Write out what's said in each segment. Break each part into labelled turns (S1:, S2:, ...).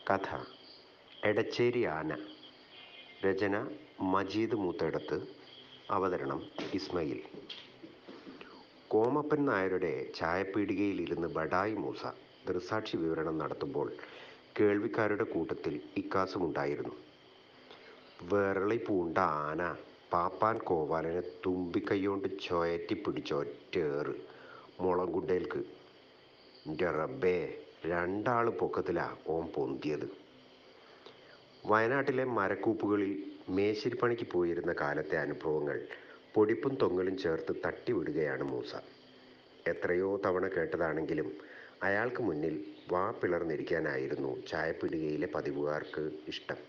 S1: കഥ എടച്ചേരി ആന രചന മജീദ് മൂത്തേടത്ത് അവതരണം ഇസ്മയിൽ കോമപ്പൻ നായരുടെ ചായപ്പീടികയിലിരുന്ന് ബഡായി മൂസ ദൃസാക്ഷി വിവരണം നടത്തുമ്പോൾ കേൾവിക്കാരുടെ കൂട്ടത്തിൽ ഇക്കാസുമുണ്ടായിരുന്നു വിരളി പൂണ്ട ആന പാപ്പാൻ കോവാലനെ തുമ്പിക്കൈകൊണ്ട് ചൊയറ്റി പിടിച്ചൊറ്റേറ് മുളങ്കുണ്ടേൽക്ക് എൻ്റെ റബ്ബേ രണ്ടാൾ പൊക്കത്തിലാ ഓൻ പൊന്തിയത് വയനാട്ടിലെ മരക്കൂപ്പുകളിൽ മേശിരിപ്പണിക്ക് പോയിരുന്ന കാലത്തെ അനുഭവങ്ങൾ പൊടിപ്പും തൊങ്ങലും ചേർത്ത് തട്ടിവിടുകയാണ് മൂസ എത്രയോ തവണ കേട്ടതാണെങ്കിലും അയാൾക്ക് മുന്നിൽ വാ പിളർന്നിരിക്കാനായിരുന്നു ചായപ്പിടികയിലെ പതിവുകാർക്ക് ഇഷ്ടം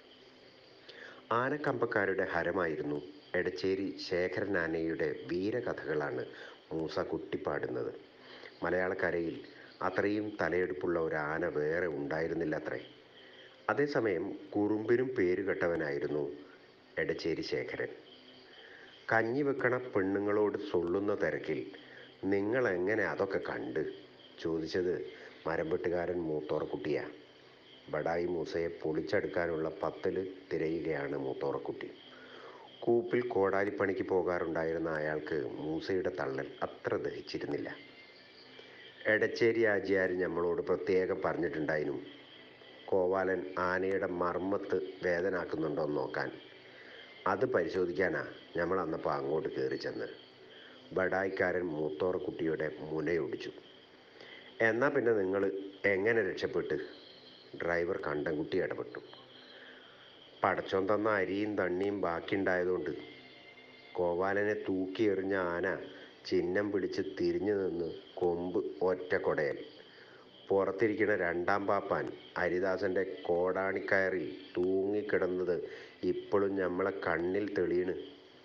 S1: ആനക്കമ്പക്കാരുടെ ഹരമായിരുന്നു എടച്ചേരി ശേഖരൻ ആനയുടെ വീരകഥകളാണ് മൂസ കുട്ടിപ്പാടുന്നത് മലയാളക്കരയിൽ അത്രയും തലയെടുപ്പുള്ള ഒരു ആന വേറെ ഉണ്ടായിരുന്നില്ല അത്രേ അതേസമയം കുറുമ്പിനും പേരുകെട്ടവനായിരുന്നു എടച്ചേരി ശേഖരൻ കഞ്ഞി വെക്കണ പെണ്ണുങ്ങളോട് സൊള്ളുന്ന തിരക്കിൽ നിങ്ങൾ എങ്ങനെ അതൊക്കെ കണ്ട് ചോദിച്ചത് മരംവെട്ടുകാരൻ മൂത്തോറക്കുട്ടിയാ ബഡായി മൂസയെ പൊളിച്ചെടുക്കാനുള്ള പത്തല് തിരയുകയാണ് മൂത്തോറക്കുട്ടി കൂപ്പിൽ കോടാലിപ്പണിക്ക് പോകാറുണ്ടായിരുന്ന അയാൾക്ക് മൂസയുടെ തള്ളൽ അത്ര ദഹിച്ചിരുന്നില്ല എടച്ചേരി ആജിയാർ നമ്മളോട് പ്രത്യേകം പറഞ്ഞിട്ടുണ്ടായിരുന്നു കോവാലൻ ആനയുടെ മർമ്മത്ത് വേദനാക്കുന്നുണ്ടോ എന്ന് നോക്കാൻ അത് പരിശോധിക്കാനാ നമ്മൾ അന്നപ്പോൾ അങ്ങോട്ട് കയറി ചെന്ന് ബഡായിക്കാരൻ മൂത്തോറക്കുട്ടിയുടെ മുനയൊടിച്ചു എന്നാൽ പിന്നെ നിങ്ങൾ എങ്ങനെ രക്ഷപ്പെട്ട് ഡ്രൈവർ കണ്ടൻകുട്ടി ഇടപെട്ടു പടച്ചോൻ തന്ന അരിയും തണ്ണിയും ബാക്കിയുണ്ടായതുകൊണ്ട് കോവാലനെ തൂക്കി എറിഞ്ഞ ആന ചിഹ്നം പിടിച്ച് തിരിഞ്ഞു നിന്ന് കൊമ്പ് ഒറ്റ കൊടയൽ പുറത്തിരിക്കുന്ന രണ്ടാം പാപ്പാൻ ഹരിദാസന്റെ കോടാണിക്കയറിൽ തൂങ്ങിക്കിടന്നത് ഇപ്പോഴും നമ്മളെ കണ്ണിൽ തെളിയണ്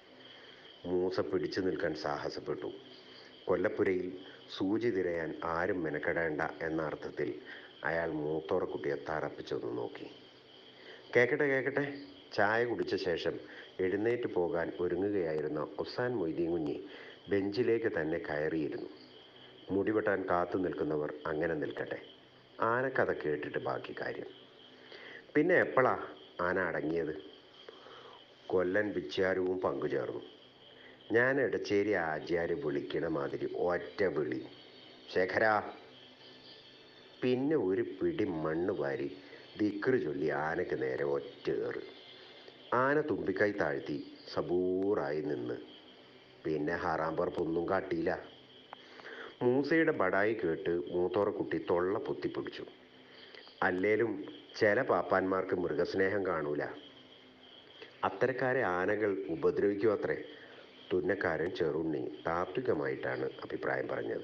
S1: മൂസ പിടിച്ചു നിൽക്കാൻ സാഹസപ്പെട്ടു കൊല്ലപ്പുരയിൽ സൂചി തിരയാൻ ആരും മെനക്കെടേണ്ട എന്ന അർത്ഥത്തിൽ അയാൾ മൂത്തോറക്കുട്ടിയെ തറപ്പിച്ചൊന്ന് നോക്കി കേക്കട്ടെ കേക്കട്ടെ ചായ കുടിച്ച ശേഷം എഴുന്നേറ്റ് പോകാൻ ഒരുങ്ങുകയായിരുന്ന ഒസാൻ മൊയ്തീൻ കുഞ്ഞി ബെഞ്ചിലേക്ക് തന്നെ കയറിയിരുന്നു മുടിവെട്ടാൻ കാത്തു നിൽക്കുന്നവർ അങ്ങനെ നിൽക്കട്ടെ ആനക്കഥ കേട്ടിട്ട് ബാക്കി കാര്യം പിന്നെ എപ്പോഴാ ആന അടങ്ങിയത് കൊല്ലൻ വിച്ചാരവും പങ്കുചേർന്നു ഞാൻ ഇടച്ചേരി ആചാര്യ വിളിക്കണ മാതിരി ഒറ്റ വിളി ശേഖരാ പിന്നെ ഒരു പിടി മണ്ണ് വാരി ദിക്റ് ചൊല്ലി ആനയ്ക്ക് നേരെ ഒറ്റേറ് ആന തുമ്പിക്കൈ താഴ്ത്തി സബൂറായി നിന്ന് പിന്നെ ഹറാമ്പറപ്പൊന്നും കാട്ടിയില്ല മൂസയുടെ ബടായി കേട്ട് മൂത്തോറക്കുട്ടി തൊള്ള പൊത്തിപ്പിടിച്ചു അല്ലേലും ചില പാപ്പാന്മാർക്ക് മൃഗസ്നേഹം കാണൂല അത്തരക്കാരെ ആനകൾ ഉപദ്രവിക്കും അത്രേ തുന്നക്കാരൻ ചെറുണ്ണി താത്വികമായിട്ടാണ് അഭിപ്രായം പറഞ്ഞത്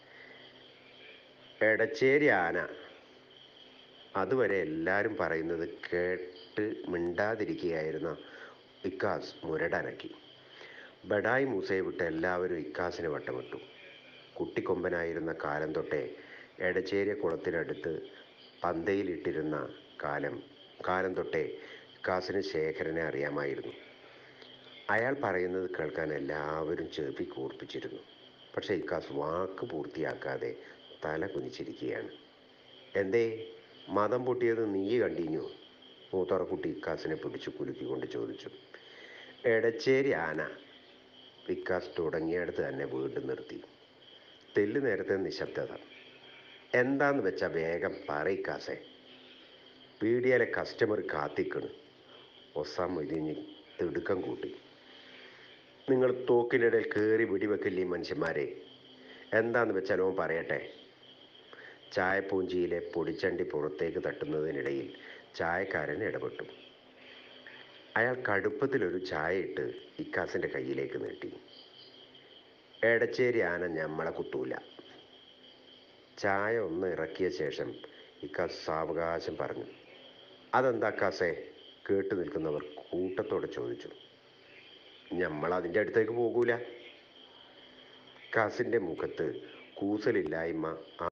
S1: എടച്ചേരി ആന അതുവരെ എല്ലാവരും പറയുന്നത് കേട്ട് മിണ്ടാതിരിക്കുകയായിരുന്ന ഇക്കാസ് മുരടനക്കി ബഡായി മൂസയെ വിട്ട് എല്ലാവരും ഇക്കാസിന് വട്ടമിട്ടു കുട്ടിക്കൊമ്പനായിരുന്ന കാലം തൊട്ടേ എടച്ചേരിയ കുളത്തിനടുത്ത് പന്തയിലിട്ടിരുന്ന കാലം കാലം തൊട്ടേ ഇക്കാസിന് ശേഖരനെ അറിയാമായിരുന്നു അയാൾ പറയുന്നത് കേൾക്കാൻ എല്ലാവരും ചെവി കൂർപ്പിച്ചിരുന്നു പക്ഷേ ഇക്കാസ് വാക്ക് പൂർത്തിയാക്കാതെ തല കുനിച്ചിരിക്കുകയാണ് എന്തേ മതം പൊട്ടിയത് നീ കണ്ടിന്യൂ മൂത്തോറക്കുട്ടി ഇക്കാസിനെ പിടിച്ചു കുലുക്കിക്കൊണ്ട് ചോദിച്ചു എടച്ചേരി ആന വിക്കാസ് തുടങ്ങിയടുത്ത് തന്നെ വീണ്ടും നിർത്തി തെല്ലു നേരത്തെ നിശബ്ദത എന്താന്ന് വെച്ചാൽ വേഗം പറയിക്കാസേ പീടിയയിലെ കസ്റ്റമർ കാത്തിക്കണ് ഒസാം മൊയ്തീഞ്ഞ് തിടുക്കം കൂട്ടി നിങ്ങൾ തോക്കിനിടയിൽ കയറി വെടിവെക്കില്ലേ മനുഷ്യന്മാരെ എന്താന്ന് വെച്ചാൽ ഓൻ പറയട്ടെ ചായപ്പൂഞ്ചിയിലെ പൊടിച്ചണ്ടി പുറത്തേക്ക് തട്ടുന്നതിനിടയിൽ ചായക്കാരൻ ഇടപെട്ടു അയാൾ കടുപ്പത്തിലൊരു ചായ ഇട്ട് ഇക്കാസിൻ്റെ കയ്യിലേക്ക് നീട്ടി എടച്ചേരി ആന ഞമ്മളെ കുത്തൂല ചായ ഒന്ന് ഇറക്കിയ ശേഷം ഇക്കാസ് സാവകാശം പറഞ്ഞു അതെന്താ കാസേ കേട്ടു നിൽക്കുന്നവർ കൂട്ടത്തോടെ ചോദിച്ചു ഞമ്മൾ അതിൻ്റെ അടുത്തേക്ക് പോകൂല കാസിൻ്റെ മുഖത്ത് കൂസലില്ലായ്മ ആ-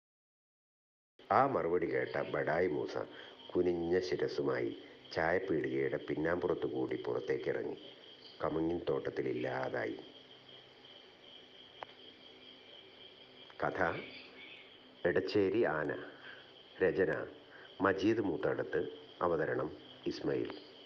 S1: ആ മറുപടി കേട്ട ബഡായി മൂസ കുനിഞ്ഞ ശിരസുമായി ചായപ്പീടികയുടെ പിന്നാമ്പുറത്തു കൂടി പുറത്തേക്കിറങ്ങി കമുങ്ങിൻ തോട്ടത്തിലില്ലാതായി കഥ എടച്ചേരി ആന രചന മജീദ് മൂത്തടത്ത് അവതരണം ഇസ്മയിൽ